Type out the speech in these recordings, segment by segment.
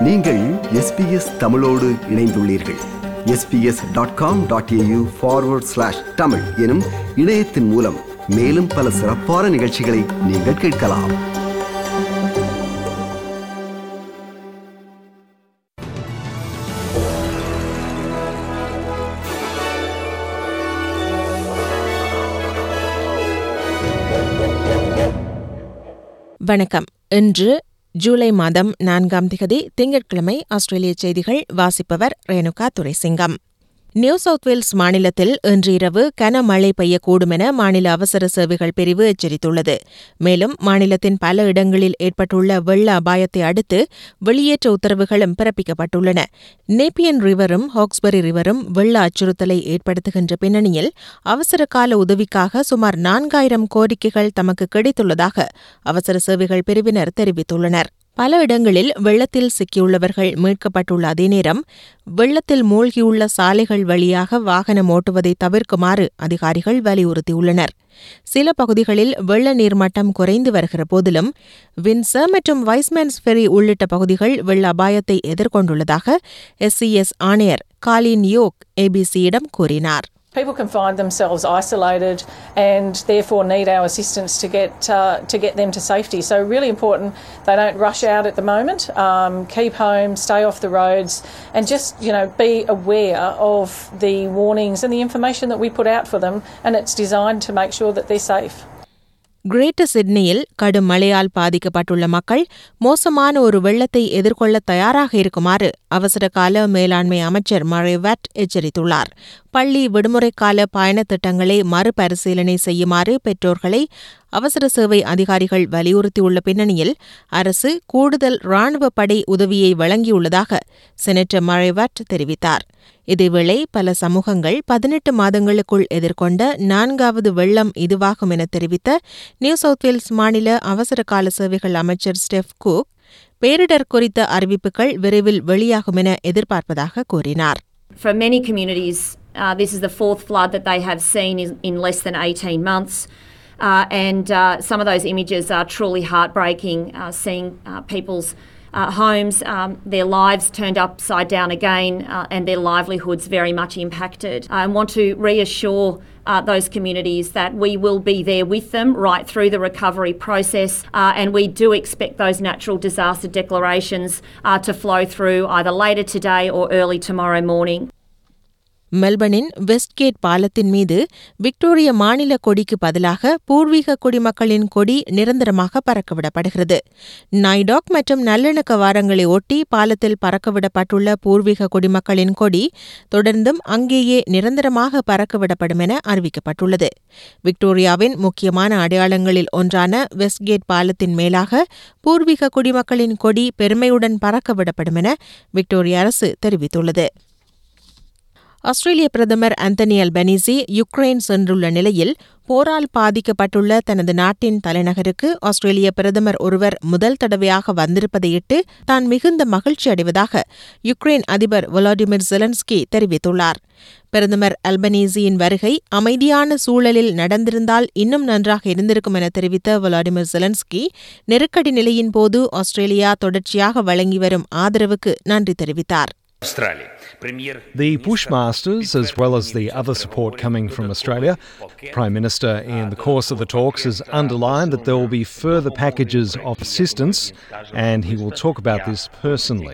நீங்கள் எஸ்பிஎஸ் தமிழோடு இணைந்துள்ளீர்கள் SBS dot com dot AU forward slash Tamil எனும் இணையத்தின் மூலம் மேலும் பல சிறப்பான நிகழ்ச்சிகளை நீங்கள் கேட்கலாம் வணக்கம் இன்று ஜூலை மாதம் நான்காம் திகதி திங்கட்கிழமை ஆஸ்திரேலிய செய்திகள் வாசிப்பவர் Renuka Thuraisingam New South Wales மாநிலத்தில் இன்று இரவு கனமழை பெய்யக்கூடும் என மாநில அவசர சேவைகள் பிரிவு எச்சரித்துள்ளது மேலும் மாநிலத்தின் பல இடங்களில் ஏற்பட்டுள்ள வெள்ள அபாயத்தை அடுத்து வெளியேற்ற உத்தரவுகளும் பிறப்பிக்கப்பட்டுள்ளன நேப்பியன் ரிவரும் ஹாக்ஸ்பரி ரிவரும் வெள்ள அச்சுறுத்தலை ஏற்படுத்துகின்ற பின்னணியில் அவசர கால உதவிக்காக சுமார் நான்காயிரம் கோரிக்கைகள் தமக்கு கிடைத்துள்ளதாக அவசர சேவைகள் பிரிவினர் தெரிவித்துள்ளனர் பல இடங்களில் வெள்ளத்தில் சிக்கியுள்ளவர்கள் மீட்கப்பட்டுள்ள அதே நேரம் வெள்ளத்தில் மூழ்கியுள்ள சாலைகள் வழியாக வாகனம் ஓட்டுவதை தவிர்க்குமாறு அதிகாரிகள் வலியுறுத்தியுள்ளனர் சில பகுதிகளில் வெள்ள நீர்மட்டம் குறைந்து வருகிற போதிலும் வின்சர் மற்றும் வைஸ்மேன்ஸ் ஃபெரி உள்ளிட்ட பகுதிகள் வெள்ள அபாயத்தை எதிர்கொண்டுள்ளதாக எஸ்சிஎஸ் ஆணையர் காலின் யோக் ஏபிசியிடம் கூறினார் People can find themselves isolated and therefore need our assistance to get uh, to get them to safety. So really important they don't rush out at the moment. Um, keep home, stay off the roads, and just you know be aware of the warnings and the information that we put out for them. And it's designed to make sure that they're safe. Greater சிட்னியில் கடும் மழையால் பாதிக்கப்பட்டுள்ள மக்கள் மோசமான ஒரு வெள்ளத்தை எதிர்கொள்ள தயாராக இருக்குமாறு அவசர கால மேலாண்மை அமைச்சர் மரே வட் எச்சரித்துள்ளார் பள்ளி விடுமுறைக்கால பயணத் திட்டங்களை மறுபரிசீலனை செய்யுமாறு பெற்றோர்களை அவசர சேவை அதிகாரிகள் வலியுறுத்தியுள்ள பின்னணியில் அரசு கூடுதல் ராணுவ படை உதவியை வழங்கியுள்ளதாக செனட்டர் மரேவட் தெரிவித்தார் இதேவேளை பல சமூகங்கள் பதினெட்டு மாதங்களுக்குள் எதிர்கொண்ட நான்காவது வெள்ளம் இதுவாகும் என தெரிவித்த நியூ சவுத் வேல்ஸ் மாநில அவசர கால சேவைகள் அமைச்சர் ஸ்டெஃப் குக் பேரிடர் குறித்த அறிவிப்புகள் விரைவில் வெளியாகும் என எதிர்பார்ப்பதாக கூறினார் For many communities, uh, this is the fourth flood that they have seen in, in less than 18 months. Uh, and uh, some of those images are truly heartbreaking, uh, seeing uh, people's uh, homes, um, their lives turned upside down again, uh, and their livelihoods very much impacted. I want to reassure uh, those communities that we will be there with them right through the recovery process, uh, and we do expect those natural disaster declarations uh, to flow through either later today or early tomorrow morning. மெல்பர்னின் Westgate பாலத்தின் மீது Victoria மாநில கொடிக்கு பதிலாக பூர்வீக குடிமக்களின் கொடி நிரந்தரமாக பறக்கவிடப்படுகிறது நைடாக் மற்றும் நல்லிணக்க வாரங்களை ஒட்டி பாலத்தில் பறக்கவிடப்பட்டுள்ள பூர்வீக குடிமக்களின் கொடி தொடர்ந்தும் அங்கேயே நிரந்தரமாக பறக்கவிடப்படும் என அறிவிக்கப்பட்டுள்ளது விக்டோரியாவின் முக்கியமான அடையாளங்களில் ஒன்றான வெஸ்ட்கேட் பாலத்தின் மேலாக பூர்வீக குடிமக்களின் கொடி பெருமையுடன் பறக்கவிடப்படும் என விக்டோரிய அரசு தெரிவித்துள்ளது ஆஸ்திரேலிய பிரதமர் அந்தனி அல்பனீசி யுக்ரைன் சென்றுள்ள நிலையில் போரால் பாதிக்கப்பட்டுள்ள தனது நாட்டின் தலைநகருக்கு ஆஸ்திரேலிய பிரதமர் ஒருவர் முதல் தடவையாக வந்திருப்பதையிட்டு தான் மிகுந்த மகிழ்ச்சி அடைவதாக யுக்ரைன் அதிபர் வொலாடிமிர் ஜெலன்ஸ்கி தெரிவித்துள்ளார் பிரதமர் அல்பனீசியின் வருகை அமைதியான சூழலில் நடந்திருந்தால் இன்னும் நன்றாக இருந்திருக்கும் என தெரிவித்த வொலாடிமிர் ஜெலன்ஸ்கி நெருக்கடி நிலையின் போது ஆஸ்திரேலியா தொடர்ச்சியாக வழங்கி வரும் ஆதரவுக்கு நன்றி தெரிவித்தார் Australia. Premier The Bushmasters, as well as the other support coming from Australia, Prime Minister, in the course of the talks, has underlined that there will be further packages of assistance, and he will talk about this personally.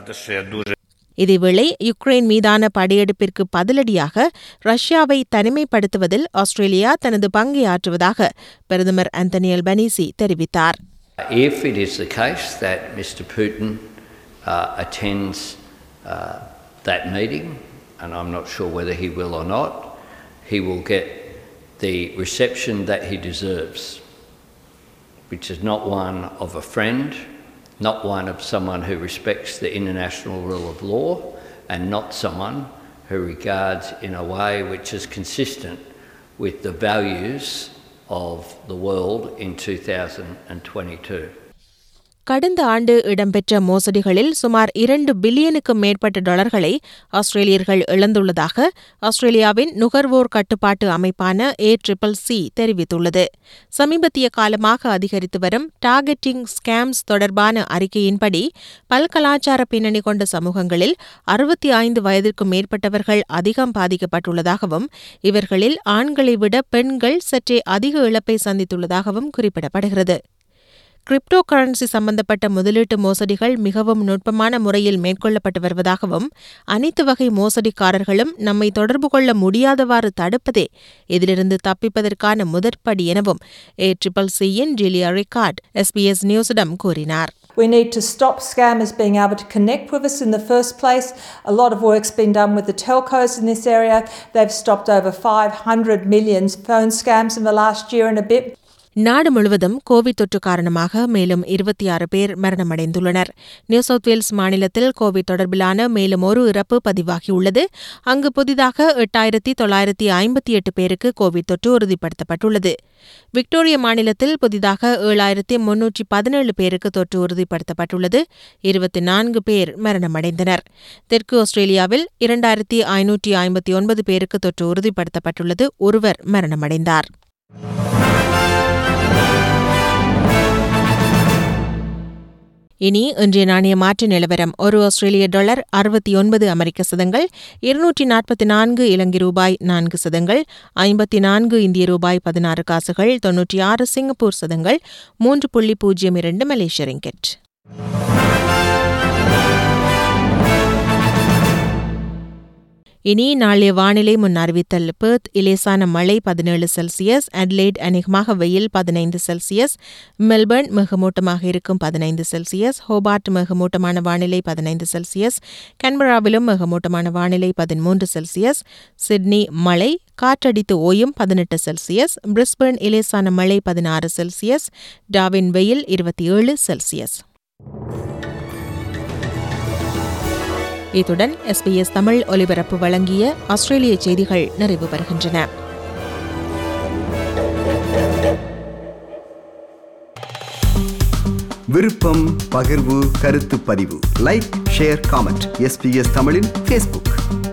இதேவேளை Ukraine மீதான படையெடுப்பிற்கு பதிலடியாக ரஷ்யாவை தனிமைப்படுத்துவதில் Australia தனது பங்கை ஆற்றுவதாக பிரதமர் Anthony Albanese தெரிவித்தார் If it is the case that Mr. Putin uh, attends uh, that meeting, and I'm not sure whether he will or not, he will get the reception that he deserves, which is not one of a friend, not one of someone who respects the international rule of law, and not someone who regards in a way which is consistent with the values of the world in 2022. கடந்த ஆண்டு இடம்பெற்ற மோசடிகளில் சுமார் இரண்டு பில்லியனுக்கும் மேற்பட்ட டாலர்களை ஆஸ்திரேலியர்கள் இழந்துள்ளதாக ஆஸ்திரேலியாவின் நுகர்வோர் கட்டுப்பாட்டு அமைப்பான ஏ ட்ரிபிள் சி தெரிவித்துள்ளது சமீபத்திய காலமாக அதிகரித்து வரும் டார்கெட்டிங் ஸ்கேம்ஸ் தொடர்பான அறிக்கையின்படி பல்கலாச்சார பின்னணி கொண்ட சமூகங்களில் அறுபத்தி ஐந்து வயதிற்கும் மேற்பட்டவர்கள் அதிகம் பாதிக்கப்பட்டுள்ளதாகவும் இவர்களில் ஆண்களை விட பெண்கள் சற்றே அதிக இழப்பை சந்தித்துள்ளதாகவும் குறிப்பிடப்படுகிறது கிரிப்டோ கரன்சி சம்பந்தப்பட்ட முதலீட்டு மோசடிகள் மிகவும் நுட்பமான முறையில் மேற்கொள்ளப்பட்டு வருவதாகவும் அனைத்து வகை மோசடிக்காரர்களும் நம்மை தொடர்பு கொள்ள முடியாதவாறு தடுப்பதே இதிலிருந்து தப்பிப்பதற்கான முதற்படி எனவும் ஏ ட்ரிபிள் சியின் ஜிலியா ரிகார்ட் எஸ்பிஎஸ் நியூஸிடம் கூறினார் We need to stop scammers being able to connect with us in the first place. A lot of work's been done with the telcos in this area. They've stopped over 500 million phone scams in the last year and a bit. நாடு முழுவதும் Covid தொற்று காரணமாக மேலும் இருபத்தி ஆறு பேர் மரணமடைந்துள்ளனர் New South Wales மாநிலத்தில் கோவிட் தொடர்பிலான மேலும் ஒரு இறப்பு பதிவாகியுள்ளது அங்கு புதிதாக எட்டாயிரத்தி தொள்ளாயிரத்தி ஐம்பத்தி எட்டு பேருக்கு கோவிட் தொற்று உறுதிப்படுத்தப்பட்டுள்ளது விக்டோரியா மாநிலத்தில் புதிதாக ஏழாயிரத்தி முன்னூற்றி பதினேழு பேருக்கு தொற்று உறுதிப்படுத்தப்பட்டுள்ளது இருபத்தி நான்கு பேர் மரணமடைந்தனர் தெற்கு ஆஸ்திரேலியாவில் இரண்டாயிரத்தி ஐநூற்றி ஐம்பத்தி ஒன்பது பேருக்கு தொற்று உறுதிப்படுத்தப்பட்டுள்ளது ஒருவர் மரணமடைந்தார் இனி இன்றைய நாணய மாற்று நிலவரம் ஒரு ஆஸ்திரேலிய டாலர் அறுபத்தி ஒன்பது அமெரிக்க சதங்கள் இருநூற்றி நாற்பத்தி நான்கு இலங்கை ரூபாய் நான்கு சதங்கள் ஐம்பத்தி நான்கு இந்திய ரூபாய் பதினாறு காசுகள் தொன்னூற்றி ஆறு சிங்கப்பூர் சதங்கள் மூன்று புள்ளி பூஜ்ஜியம் இரண்டு மலேசிய ரிங்கெட் இனி நாளைய வானிலை முன் அறிவித்தல் பெர்த் இலேசான மழை பதினேழு செல்சியஸ் அட்லைட் அநேகமாக வெயில் பதினைந்து செல்சியஸ் மெல்பர்ன் மிகமூட்டமாக இருக்கும் பதினைந்து செல்சியஸ் ஹோபார்ட் மிகமூட்டமான வானிலை பதினைந்து செல்சியஸ் கன்பராவிலும் மிகமூட்டமான வானிலை பதிமூன்று செல்சியஸ் சிட்னி மழை காற்றடித்து ஓயும் பதினெட்டு செல்சியஸ் பிரிஸ்பர்ன் இலேசான மழை பதினாறு செல்சியஸ் டாவின் வெயில் இருபத்தி ஏழு செல்சியஸ் இத்துடன் எஸ்பிஎஸ் தமிழ் ஒலிபரப்பு வழங்கிய ஆஸ்திரேலிய செய்திகள் நிறைவு பெறுகின்றன விருப்பம் பகிர்வு கருத்து பதிவு லைக் ஷேர் காமெண்ட் எஸ்பிஎஸ் தமிழின் ஃபேஸ்புக்